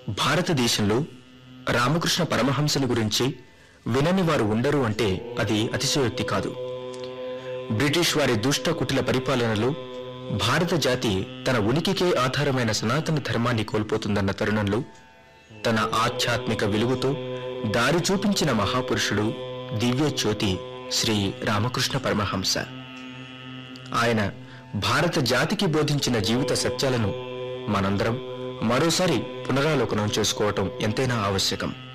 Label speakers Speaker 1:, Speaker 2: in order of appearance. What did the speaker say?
Speaker 1: భారతదేశంలో రామకృష్ణ పరమహంసని గురించి వినని వారు ఉండరు అంటే అది అతిశయోక్తి కాదు బ్రిటిష్ వారి దుష్ట కుటిల పరిపాలనలో భారత జాతి తన ఉనికికే ఆధారమైన సనాతన ధర్మాన్ని కోల్పోతుందన్న తరుణంలో తన ఆధ్యాత్మిక విలువతో దారి చూపించిన మహాపురుషుడు దివ్య జ్యోతి శ్రీ రామకృష్ణ పరమహంస ఆయన భారత జాతికి బోధించిన జీవిత సత్యాలను మనందరం మరోసారి పునరాలోకనం చేసుకోవటం ఎంతైనా ఆవశ్యకం